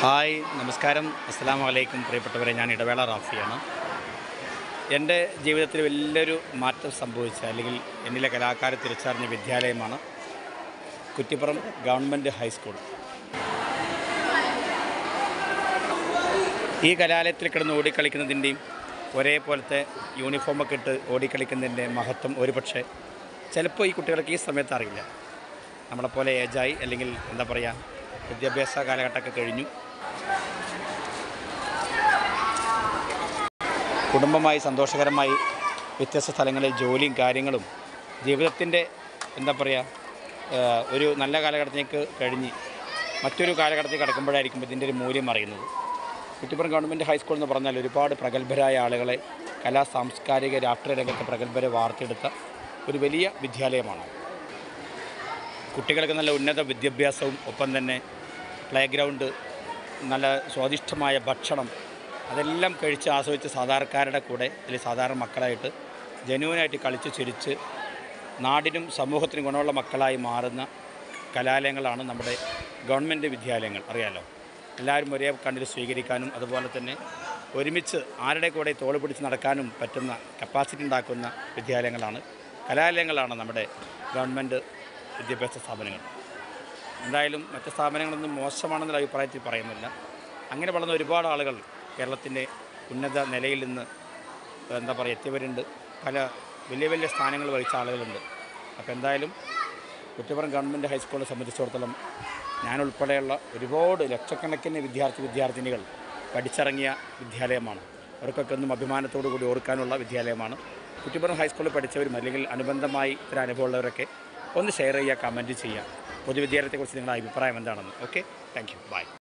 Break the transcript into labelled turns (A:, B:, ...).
A: hi നമസ്കാരം അസ്സാം വലൈക്കും പ്രിയപ്പെട്ടവരെ ഞാൻ ഇടവേള റാഫിയാണ് എൻ്റെ ജീവിതത്തിൽ വലിയൊരു മാറ്റം സംഭവിച്ച അല്ലെങ്കിൽ എന്നിലെ കലാകാരെ തിരിച്ചറിഞ്ഞ വിദ്യാലയമാണ് കുറ്റിപ്പുറം ഗവൺമെൻറ് ഹൈസ്കൂൾ ഈ കലാലയത്തിൽ കിടന്ന് ഓടിക്കളിക്കുന്നതിൻ്റെയും ഒരേപോലത്തെ യൂണിഫോമൊക്കെ ഇട്ട് ഓടിക്കളിക്കുന്നതിൻ്റെ മഹത്വം ഒരുപക്ഷെ ചിലപ്പോൾ ഈ കുട്ടികൾക്ക് ഈ സമയത്ത് അറിയില്ല നമ്മളെപ്പോലെ ഏജായി അല്ലെങ്കിൽ എന്താ പറയുക വിദ്യാഭ്യാസ കാലഘട്ടമൊക്കെ കഴിഞ്ഞു കുടുംബമായി സന്തോഷകരമായി വ്യത്യസ്ത സ്ഥലങ്ങളിൽ ജോലിയും കാര്യങ്ങളും ജീവിതത്തിൻ്റെ എന്താ പറയുക ഏഹ്, ഒരു നല്ല കാലഘട്ടത്തിലേക്ക് കഴിഞ്ഞ് മറ്റൊരു കാലഘട്ടത്തിൽ കടക്കുമ്പോഴായിരിക്കും ഇതിൻ്റെ ഒരു മൂല്യം അറിയുന്നത് കുറ്റിപ്പുറം ഗവൺമെൻറ് ഹൈസ്കൂൾ എന്ന് പറഞ്ഞാൽ ഒരുപാട് പ്രഗത്ഭരായ ആളുകളെ കലാ സാംസ്കാരിക രാഷ്ട്രീയ രംഗത്തെ പ്രഗത്ഭരെ വാർത്തെടുത്ത ഒരു വലിയ വിദ്യാലയമാണ് കുട്ടികൾക്ക് നല്ല ഉന്നത വിദ്യാഭ്യാസവും ഒപ്പം തന്നെ പ്ലേ ഗ്രൗണ്ട് നല്ല സ്വാദിഷ്ടമായ ഭക്ഷണം അതെല്ലാം കഴിച്ച് ആസ്വദിച്ച് സാധാരണക്കാരുടെ കൂടെ അല്ലെങ്കിൽ സാധാരണ മക്കളായിട്ട് ജനുവനായിട്ട് കളിച്ച് ചിരിച്ച് നാടിനും സമൂഹത്തിനും ഗുണമുള്ള മക്കളായി മാറുന്ന കലാലയങ്ങളാണ് നമ്മുടെ ഗവൺമെൻറ് വിദ്യാലയങ്ങൾ അറിയാലോ എല്ലാവരും ഒരേ കണ്ണിൽ സ്വീകരിക്കാനും അതുപോലെ തന്നെ ഒരുമിച്ച് ആരുടെ കൂടെ തോൾ പിടിച്ച് നടക്കാനും പറ്റുന്ന കപ്പാസിറ്റി ഉണ്ടാക്കുന്ന വിദ്യാലയങ്ങളാണ് കലാലയങ്ങളാണ് നമ്മുടെ ഗവൺമെൻറ് വിദ്യാഭ്യാസ സ്ഥാപനങ്ങൾ എന്തായാലും മറ്റ് സ്ഥാപനങ്ങളൊന്നും മോശമാണെന്നുള്ള അഭിപ്രായത്തിൽ പറയുന്നില്ല അങ്ങനെ വളർന്ന ഒരുപാട് ആളുകൾ കേരളത്തിൻ്റെ ഉന്നത നിലയിൽ നിന്ന് എന്താ പറയുക എത്തിയവരുണ്ട് പല വലിയ വലിയ സ്ഥാനങ്ങൾ വഹിച്ച ആളുകളുണ്ട് അപ്പോൾ എന്തായാലും കുറ്റപ്പുറം ഗവൺമെൻറ് ഹൈസ്കൂളിനെ സംബന്ധിച്ചിടത്തോളം ഞാനുൾപ്പെടെയുള്ള ഒരുപാട് ലക്ഷക്കണക്കിന് വിദ്യാർത്ഥി വിദ്യാർത്ഥിനികൾ പഠിച്ചിറങ്ങിയ വിദ്യാലയമാണ് അവർക്കൊക്കെ ഒന്നും അഭിമാനത്തോടു കൂടി ഓർക്കാനുള്ള വിദ്യാലയമാണ് കുറ്റിപ്പുറം ഹൈസ്കൂളിൽ പഠിച്ചവരും അല്ലെങ്കിൽ അനുബന്ധമായി ഇത്തരം അനുഭവമുള്ളവരൊക്കെ ഒന്ന് ഷെയർ ചെയ്യുക കമൻറ്റ് ചെയ്യുക പൊതുവിദ്യാലയത്തെക്കുറിച്ച് നിങ്ങളുടെ അഭിപ്രായം എന്താണെന്ന് ഓക്കെ താങ്ക് യു ബൈ